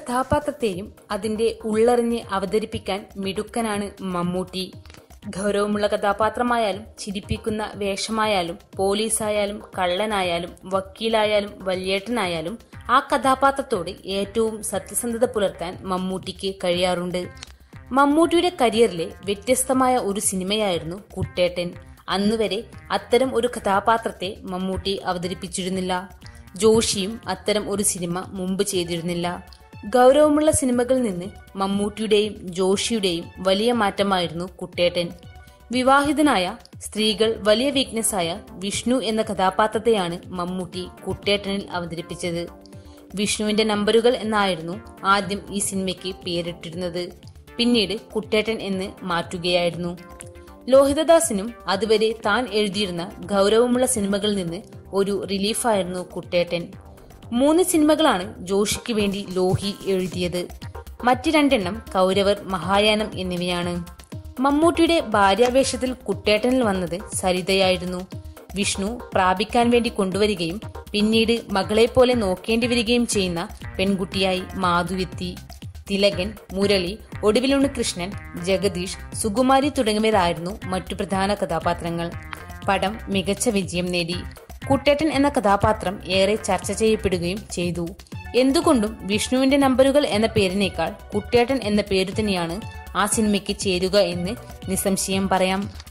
കഥാപാത്രത്തെയും അതിന്റെ ഉള്ളറിഞ്ഞ് അവതരിപ്പിക്കാൻ മിടുക്കനാണ് മമ്മൂട്ടി ഗൗരവമുള്ള കഥാപാത്രമായാലും ചിരിപ്പിക്കുന്ന വേഷമായാലും പോലീസായാലും കള്ളനായാലും വക്കീലായാലും വല്യേട്ടനായാലും ആ കഥാപാത്രത്തോട് ഏറ്റവും സത്യസന്ധത പുലർത്താൻ മമ്മൂട്ടിക്ക് കഴിയാറുണ്ട് മമ്മൂട്ടിയുടെ കരിയറിലെ വ്യത്യസ്തമായ ഒരു സിനിമയായിരുന്നു കുട്ടേട്ടൻ അന്നുവരെ അത്തരം ഒരു കഥാപാത്രത്തെ മമ്മൂട്ടി അവതരിപ്പിച്ചിരുന്നില്ല ജോഷിയും അത്തരം ഒരു സിനിമ മുമ്പ് ചെയ്തിരുന്നില്ല ഗൗരവമുള്ള സിനിമകളിൽ നിന്ന് മമ്മൂട്ടിയുടെയും ജോഷിയുടെയും വലിയ മാറ്റമായിരുന്നു കുട്ടേട്ടൻ വിവാഹിതനായ സ്ത്രീകൾ വലിയ വീക്ക്നെസ്സായ വിഷ്ണു എന്ന കഥാപാത്രത്തെയാണ് മമ്മൂട്ടി കുട്ടേട്ടനിൽ അവതരിപ്പിച്ചത് വിഷ്ണുവിന്റെ നമ്പറുകൾ എന്നായിരുന്നു ആദ്യം ഈ സിനിമയ്ക്ക് പേരിട്ടിരുന്നത് പിന്നീട് കുട്ടേട്ടൻ എന്ന് മാറ്റുകയായിരുന്നു ലോഹിതദാസിനും അതുവരെ താൻ എഴുതിയിരുന്ന ഗൗരവമുള്ള സിനിമകളിൽ നിന്ന് ഒരു റിലീഫായിരുന്നു കുട്ടേട്ടൻ മൂന്ന് സിനിമകളാണ് ജോഷിക്ക് വേണ്ടി ലോഹി എഴുതിയത് മറ്റ് രണ്ടെണ്ണം കൗരവർ മഹായാനം എന്നിവയാണ് മമ്മൂട്ടിയുടെ ഭാര്യാവേഷത്തിൽ കുട്ടേട്ടനിൽ വന്നത് സരിതയായിരുന്നു വിഷ്ണു പ്രാപിക്കാൻ വേണ്ടി കൊണ്ടുവരികയും പിന്നീട് മകളെപ്പോലെ നോക്കേണ്ടി വരികയും ചെയ്യുന്ന പെൺകുട്ടിയായി മാധുവെത്തി തിലകൻ മുരളി ഒടുവിലുണ് കൃഷ്ണൻ ജഗദീഷ് സുകുമാരി തുടങ്ങിയവരായിരുന്നു മറ്റു പ്രധാന കഥാപാത്രങ്ങൾ പടം മികച്ച വിജയം നേടി കുട്ടേട്ടൻ എന്ന കഥാപാത്രം ഏറെ ചർച്ച ചെയ്യപ്പെടുകയും ചെയ്തു എന്തുകൊണ്ടും വിഷ്ണുവിന്റെ നമ്പറുകൾ എന്ന പേരിനേക്കാൾ കുട്ടേട്ടൻ എന്ന പേര് തന്നെയാണ് ആ സിനിമയ്ക്ക് ചേരുക എന്ന് നിസ്സംശയം പറയാം